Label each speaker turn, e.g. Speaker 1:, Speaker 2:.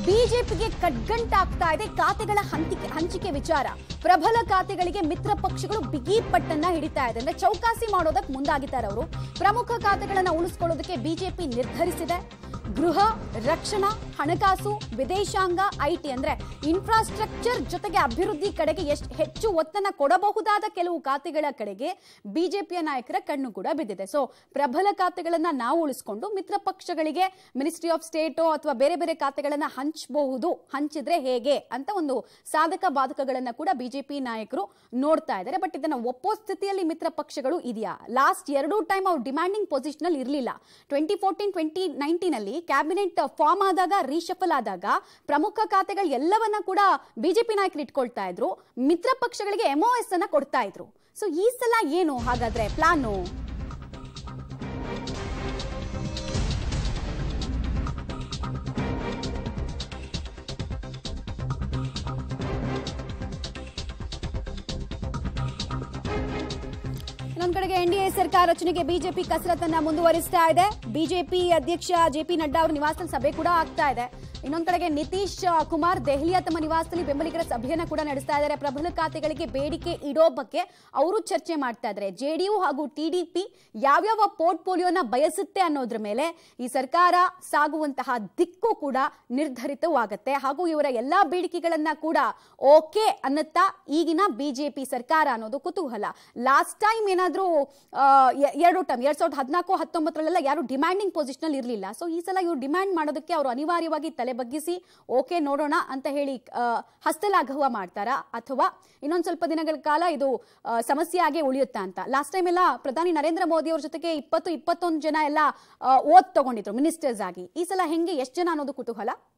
Speaker 1: ಬಿಜೆಪಿಗೆ ಕಡ್ಗಂಟಾಗ್ತಾ ಇದೆ ಖಾತೆಗಳ ಹಂಚಿಕೆ ಹಂಚಿಕೆ ವಿಚಾರ ಪ್ರಬಲ ಖಾತೆಗಳಿಗೆ ಮಿತ್ರ ಪಕ್ಷಗಳು ಬಿಗಿ ಪಟ್ಟನ್ನ ಹಿಡಿತಾ ಇದೆ ಅಂದ್ರೆ ಚೌಕಾಸಿ ಮಾಡೋದಕ್ಕೆ ಮುಂದಾಗಿದ್ದಾರೆ ಅವರು ಪ್ರಮುಖ ಖಾತೆಗಳನ್ನ ಉಳಿಸ್ಕೊಳ್ಳೋದಕ್ಕೆ ಬಿಜೆಪಿ ನಿರ್ಧರಿಸಿದೆ ಗೃಹ ರಕ್ಷಣಾ ಹಣಕಾಸು ವಿದೇಶಾಂಗ ಐಟಿ ಅಂದ್ರೆ ಇನ್ಫ್ರಾಸ್ಟ್ರಕ್ಚರ್ ಜೊತೆಗೆ ಅಭಿವೃದ್ಧಿ ಕಡೆಗೆ ಎಷ್ಟು ಹೆಚ್ಚು ಒತ್ತನ್ನ ಕೊಡಬಹುದಾದ ಕೆಲವು ಖಾತೆಗಳ ಕಡೆಗೆ ಬಿಜೆಪಿಯ ನಾಯಕರ ಕಣ್ಣು ಕೂಡ ಬಿದ್ದಿದೆ ಸೊ ಪ್ರಬಲ ಖಾತೆಗಳನ್ನ ನಾವು ಉಳಿಸ್ಕೊಂಡು ಮಿತ್ರ ಪಕ್ಷಗಳಿಗೆ ಮಿನಿಸ್ಟ್ರಿ ಆಫ್ ಸ್ಟೇಟೋ ಅಥವಾ ಬೇರೆ ಬೇರೆ ಖಾತೆಗಳನ್ನ ಹಂಚಬಹುದು ಹಂಚಿದ್ರೆ ಹೇಗೆ ಅಂತ ಒಂದು ಸಾಧಕ ಬಾಧಕಗಳನ್ನ ಕೂಡ ಬಿಜೆಪಿ ನಾಯಕರು ನೋಡ್ತಾ ಇದ್ದಾರೆ ಬಟ್ ಇದನ್ನ ಒಪ್ಪೋ ಸ್ಥಿತಿಯಲ್ಲಿ ಮಿತ್ರ ಪಕ್ಷಗಳು ಇದೆಯಾ ಲಾಸ್ಟ್ ಎರಡು ಟೈಮ್ ಅವ್ರು ಡಿಮ್ಯಾಂಡಿಂಗ್ ಪೊಸಿಷನ್ ಅಲ್ಲಿ ಇರಲಿಲ್ಲ ಟ್ವೆಂಟಿ ಫೋರ್ಟೀನ್ ಟ್ವೆಂಟಿ ನೈನ್ಟೀನ್ ಅಲ್ಲಿ ಕ್ಯಾಬಿನೆಟ್ ಫಾರ್ಮ್ ಆದಾಗ ರೀಶಫಲ್ ಆದಾಗ ಪ್ರಮುಖ ಖಾತೆಗಳು ಎಲ್ಲವನ್ನ ಕೂಡ ಬಿಜೆಪಿ ನಾಯಕರು ಇಟ್ಕೊಳ್ತಾ ಇದ್ರು ಮಿತ್ರ ಪಕ್ಷಗಳಿಗೆ ಎಂಒಎಸ್ ಅನ್ನ ಕೊಡ್ತಾ ಇದ್ರು ಸೊ ಈ ಸಲ ಏನು ಹಾಗಾದ್ರೆ ಪ್ಲಾನು ಇನ್ನೊಂದ್ ಕಡೆಗೆ ಎನ್ಡಿಎ ಸರ್ಕಾರ ರಚನೆಗೆ ಬಿಜೆಪಿ ಕಸರತ್ತನ್ನ ಮುಂದುವರಿಸ್ತಾ ಇದೆ ಬಿಜೆಪಿ ಅಧ್ಯಕ್ಷ ಜೆ ಪಿ ನಡ್ಡಾ ಅವರ ನಿವಾಸದಲ್ಲಿ ಸಭೆ ಕೂಡ ಆಗ್ತಾ ಇದೆ ಇನ್ನೊಂದ್ ಕಡೆಗೆ ನಿತೀಶ್ ಕುಮಾರ್ ದೆಹಲಿಯ ತಮ್ಮ ನಿವಾಸದಲ್ಲಿ ಬೆಂಬಲಿಗರ ಸಭೆಯನ್ನ ಕೂಡ ನಡೆಸ್ತಾ ಇದ್ದಾರೆ ಪ್ರಬಲ ಖಾತೆಗಳಿಗೆ ಬೇಡಿಕೆ ಇಡೋ ಬಗ್ಗೆ ಅವರು ಚರ್ಚೆ ಮಾಡ್ತಾ ಇದ್ದಾರೆ ಜೆಡಿಯು ಹಾಗೂ ಟಿಡಿಪಿ ಯಾವ್ಯಾವ ಪೋರ್ಟ್ಫೋಲಿಯೋನ ಬಯಸುತ್ತೆ ಅನ್ನೋದ್ರ ಮೇಲೆ ಈ ಸರ್ಕಾರ ಸಾಗುವಂತಹ ದಿಕ್ಕು ಕೂಡ ನಿರ್ಧರಿತವಾಗುತ್ತೆ ಹಾಗೂ ಇವರ ಎಲ್ಲಾ ಬೇಡಿಕೆಗಳನ್ನ ಕೂಡ ಓಕೆ ಅನ್ನತ್ತಾ ಈಗಿನ ಬಿಜೆಪಿ ಸರ್ಕಾರ ಅನ್ನೋದು ಕುತೂಹಲ ಲಾಸ್ಟ್ ಟೈಮ್ ಏನಾದ್ರೂ ಆ, ಎ- ಎರಡು ಟೈಮ್ ಎರಡ್ ಸಾವಿರದ ಹದಿನಾಲ್ಕು ಹತ್ತೊಂಬತ್ತರಲ್ಲೆಲ್ಲ ಯಾರು ಡಿಮ್ಯಾಂಡಿಂಗ್ ಪೊಸಿಷನ್ ಅಲ್ಲಿ ಇರಲಿಲ್ಲ ಸೊ ಈ ಸಲ ಇವ್ರು ಡಿಮ್ಯಾಂಡ್ ಮಾಡೋದಕ್ಕೆ ಅವರು ಅನಿವಾರ್ಯವಾಗಿ ತಲೆ ಬಗ್ಗಿಸಿ ಓಕೆ ನೋಡೋಣ ಅಂತ ಹೇಳಿ ಆ, ಹಸ್ತಲಾಘವ ಮಾಡ್ತಾರಾ ಅಥವಾ ಇನ್ನೊಂದು ಸ್ವಲ್ಪ ದಿನಗಳ ಕಾಲ ಇದು ಆ, ಸಮಸ್ಯೆ ಆಗೇ ಉಳಿಯುತ್ತಾ ಅಂತ ಲಾಸ್ಟ್ ಟೈಮ್ ಎಲ್ಲ ಪ್ರಧಾನಿ ನರೇಂದ್ರ ಮೋದಿ ಅವ್ರ ಜೊತೆಗೆ ಇಪ್ಪತ್ತು ಇಪ್ಪತ್ತೊಂದು ಜನ ಎಲ್ಲ ಓದ್ ತಗೊಂಡಿದ್ರು ಮಿನಿಸ್ಟರ್ಸ್ ಆಗಿ ಈ ಸಲ ಹೆಂಗೆ ಎಷ್ಟು ಜನ ಅನ್ನೋದು ಕುತೂಹಲ